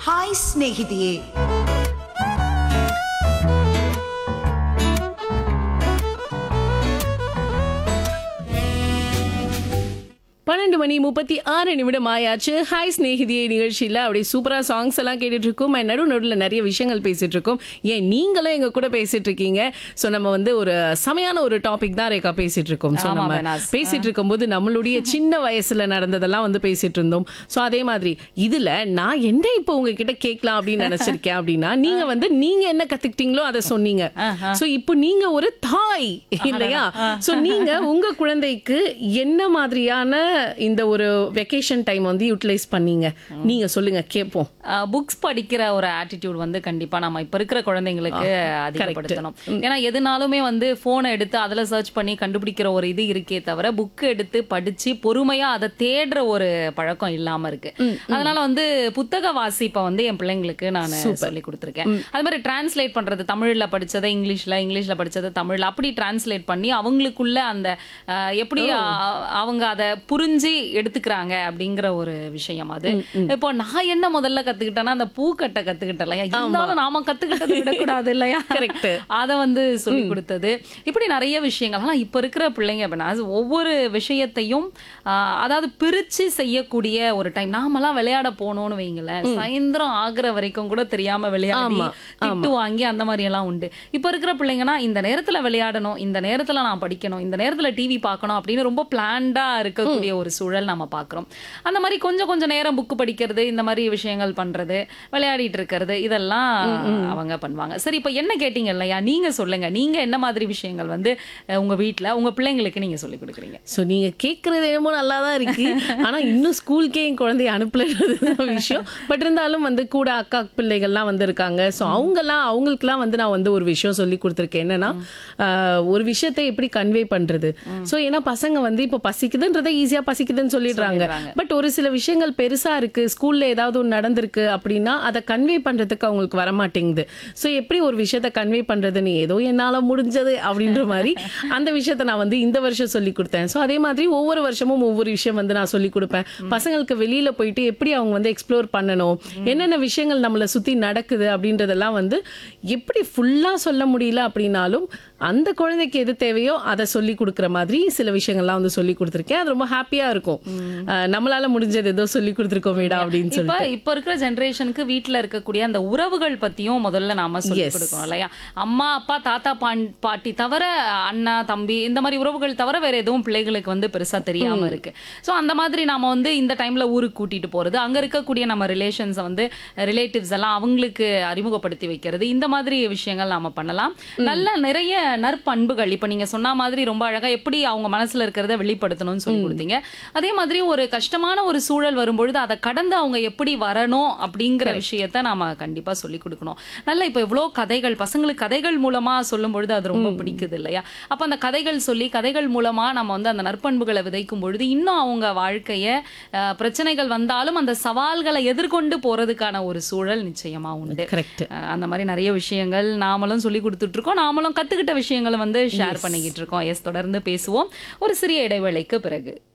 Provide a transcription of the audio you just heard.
Hi ಸ್ನೇಹಿತೆಯೇ பன்னெண்டு மணி முப்பத்தி ஆறு நிமிடம் ஆயாச்சு ஹாய் ஸ்நேகிதியே நிகழ்ச்சியில் அப்படியே சூப்பராக சாங்ஸ் எல்லாம் கேட்டுட்டு இருக்கோம் and நடு நடுவில் நிறைய விஷயங்கள் பேசிட்டு இருக்கோம் ஏன் நீங்களும் எங்க கூட பேசிட்டு இருக்கீங்க ஸோ நம்ம வந்து ஒரு செமையான ஒரு டாபிக் தான் ரேகா பேசிட்டு இருக்கோம் ஸோ ஆமா, நம்ம பெனாஸ். பேசிட்டு இருக்கும்போது நம்மளுடைய சின்ன வயசுல நடந்ததெல்லாம் வந்து பேசிட்டு இருந்தோம் ஸோ அதே மாதிரி இதுல நான் என்ன இப்போ உங்ககிட்ட கேட்கலாம் அப்படின்னு நினைச்சிருக்கேன் அப்படின்னா நீங்க வந்து நீங்க என்ன கத்துக்கிட்டீங்களோ அதை சொன்னீங்க ஸோ இப்போ நீங்க ஒரு தாய் இல்லையா ஸோ நீங்க உங்க குழந்தைக்கு என்ன மாதிரியான இந்த ஒரு வெக்கேஷன் டைம் வந்து யூட்டிலைஸ் பண்ணீங்க நீங்க சொல்லுங்க கேட்போம் புக்ஸ் படிக்கிற ஒரு ஆட்டிடியூட் வந்து கண்டிப்பா நம்ம இப்ப இருக்கிற குழந்தைங்களுக்கு அதிகப்படுத்தணும் ஏன்னா எதுனாலுமே வந்து போனை எடுத்து அதுல சர்ச் பண்ணி கண்டுபிடிக்கிற ஒரு இது இருக்கே தவிர புக் எடுத்து படிச்சு பொறுமையா அதை தேடுற ஒரு பழக்கம் இல்லாம இருக்கு அதனால வந்து புத்தக வாசிப்பை வந்து என் பிள்ளைங்களுக்கு நான் சொல்லி கொடுத்துருக்கேன் அது மாதிரி டிரான்ஸ்லேட் பண்றது தமிழ்ல படிச்சதை இங்கிலீஷ்ல இங்கிலீஷ்ல படிச்சதை தமிழ்ல அப்படி டிரான்ஸ்லேட் பண்ணி அவங்களுக்குள்ள அந்த அஹ், எப்படி அ- அவங்க அதை புரிஞ்சு எடுத்துக்கிறாங்க அப்படிங்கிற ஒரு விஷயம் அது இப்போ நான் என்ன முதல்ல கத்துக்கிட்டேன்னா அந்த பூக்கட்டை கத்துக்கிட்டேன் இல்லையா இருந்தாலும் நாம கத்துக்கிட்டதை விடக்கூடாது இல்லையா Correct. அதை வந்து சொல்லி கொடுத்தது இப்படி நிறைய விஷயங்கள் ஆனா இப்ப இருக்கிற பிள்ளைங்க அப்படின்னா அது ஒவ்வொரு விஷயத்தையும் ஆஹ், அதாவது பிரிச்சு செய்யக்கூடிய ஒரு டைம் நாமெல்லாம் விளையாட போனோம்னு வைங்களேன் சாயந்தரம் ஆகுற வரைக்கும் கூட தெரியாம விளையாடி ஆமா, திட்டு வாங்கி அந்த மாதிரி எல்லாம் உண்டு இப்ப இருக்கிற பிள்ளைங்கன்னா இந்த நேரத்துல விளையாடணும் இந்த நேரத்துல நான் படிக்கணும் இந்த நேரத்துல டிவி பார்க்கணும் அப்படின்னு ரொம்ப பிளான்டா இருக்கக்கூடிய ஒரு சூழல் நம்ம பார்க்கிறோம் அந்த மாதிரி கொஞ்சம் கொஞ்சம் நேரம் புக்கு படிக்கிறது இந்த மாதிரி விஷயங்கள் பண்றது விளையாடிட்டு இருக்கிறது இதெல்லாம் அவங்க பண்ணுவாங்க சரி இப்ப என்ன கேட்டீங்க இல்லையா நீங்க சொல்லுங்க நீங்க என்ன மாதிரி விஷயங்கள் வந்து அஹ், உங்க வீட்ல உங்க பிள்ளைங்களுக்கு நீங்க சொல்லி கொடுக்குறீங்க ஸோ நீங்க கேட்கறது என்னமோ நல்லா தான் இருக்கு ஆனா இன்னும் ஸ்கூலுக்கே என் குழந்தைய அனுப்பலன்றது தான் விஷயம் பட் இருந்தாலும் வந்து கூட அக்கா பிள்ளைகள்லாம் வந்து இருக்காங்க ஸோ அவங்கெல்லாம் அவங்களுக்குலாம் வந்து நான் வந்து ஒரு விஷயம் சொல்லி கொடுத்துருக்கேன் என்னன்னா ஆஹ், ஒரு விஷயத்தை எப்படி கன்வே பண்றது ஸோ ஏன்னா பசங்க வந்து இப்போ பசிக்குதுன்றதை ஈஸியா பசிக்குதுன்னு சொல்லிடுறாங்க பட் ஒரு சில விஷயங்கள் பெருசா இருக்கு ஸ்கூல்ல ஏதாவது ஒன்று நடந்திருக்கு அப்படின்னா அதை கன்வே பண்றதுக்கு அவங்களுக்கு வர மாட்டேங்குது ஸோ எப்படி ஒரு விஷயத்த கன்வே பண்றதுன்னு ஏதோ என்னால முடிஞ்சது அப்படின்ற மாதிரி அந்த விஷயத்த நான் வந்து இந்த வருஷம் சொல்லி கொடுத்தேன் ஸோ அதே மாதிரி ஒவ்வொரு வருஷமும் ஒவ்வொரு விஷயம் வந்து நான் சொல்லி கொடுப்பேன் பசங்களுக்கு வெளியில போயிட்டு எப்படி அவங்க வந்து எக்ஸ்ப்ளோர் பண்ணணும் என்னென்ன விஷயங்கள் நம்மளை சுத்தி நடக்குது அப்படின்றதெல்லாம் வந்து எப்படி ஃபுல்லா சொல்ல முடியல அப்படின்னாலும் அந்த குழந்தைக்கு எது தேவையோ அதை சொல்லி கொடுக்குற மாதிரி சில விஷயங்கள்லாம் வந்து சொல்லி கொடுத்துருக்கேன் அது ரொம்ப ஹாப்பியா இருக்கும் அஹ் நம்மளால முடிஞ்சது ஏதோ சொல்லி கொடுத்துருக்கோம் மேடா அப்படின்னு சொல்லி இப்ப இப்ப இருக்கிற ஜெனரேஷனுக்கு வீட்ல இருக்கக்கூடிய அந்த உறவுகள் பத்தியும் முதல்ல நாம சொல்லி Yes. கொடுக்கணும் இல்லையா அம்மா அப்பா தாத்தா பான்- பாட்டி தவிர அண்ணா தம்பி இந்த மாதிரி உறவுகள் தவிர வேற எதுவும் பிள்ளைகளுக்கு வந்து பெருசா தெரியாம இருக்கு சோ அந்த மாதிரி நாம வந்து இந்த டைம்ல ஊருக்கு கூட்டிட்டு போறது அங்க இருக்கக்கூடிய நம்ம ரிலேஷன்ஸை வந்து ரிலேட்டிவ்ஸ் எல்லாம் அவங்களுக்கு அறிமுகப்படுத்தி வைக்கிறது இந்த மாதிரி விஷயங்கள் நாம பண்ணலாம் நல்ல நிறைய நற்பண்புகள் இப்ப நீங்க சொன்ன மாதிரி ரொம்ப அழகா எப்படி அவங்க மனசுல இருக்கிறத வெளிப்படுத்தணும்னு சொல்லி கொடுத்தீங்க அதே மாதிரி ஒரு கஷ்டமான ஒரு சூழல் வரும்பொழுது அதை கடந்து அவங்க எப்படி வரணும் அப்படிங்கிற விஷயத்த நாம கண்டிப்பா சொல்லி கொடுக்கணும் நல்ல இப்ப இவ்வளோ கதைகள் பசங்களுக்கு கதைகள் மூலமா சொல்லும் பொழுது அது ரொம்ப பிடிக்குது இல்லையா அப்ப அந்த கதைகள் சொல்லி கதைகள் மூலமா நம்ம வந்து அந்த நற்பண்புகளை விதைக்கும் பொழுது இன்னும் அவங்க வாழ்க்கைய அஹ், பிரச்சனைகள் வந்தாலும் அந்த சவால்களை எதிர்கொண்டு போறதுக்கான ஒரு சூழல் நிச்சயமா உண்டு கரெக்ட் அஹ் அந்த மாதிரி நிறைய விஷயங்கள் நாமளும் சொல்லி கொடுத்துட்டு இருக்கோம் நாமளும் கத்துக்கிட்ட விஷயங்களை வந்து ஷேர் பண்ணிக்கிட்டு இருக்கோம் எஸ் தொடர்ந்து பேசுவோம் ஒரு சிறிய இடைவேளைக்கு பிறகு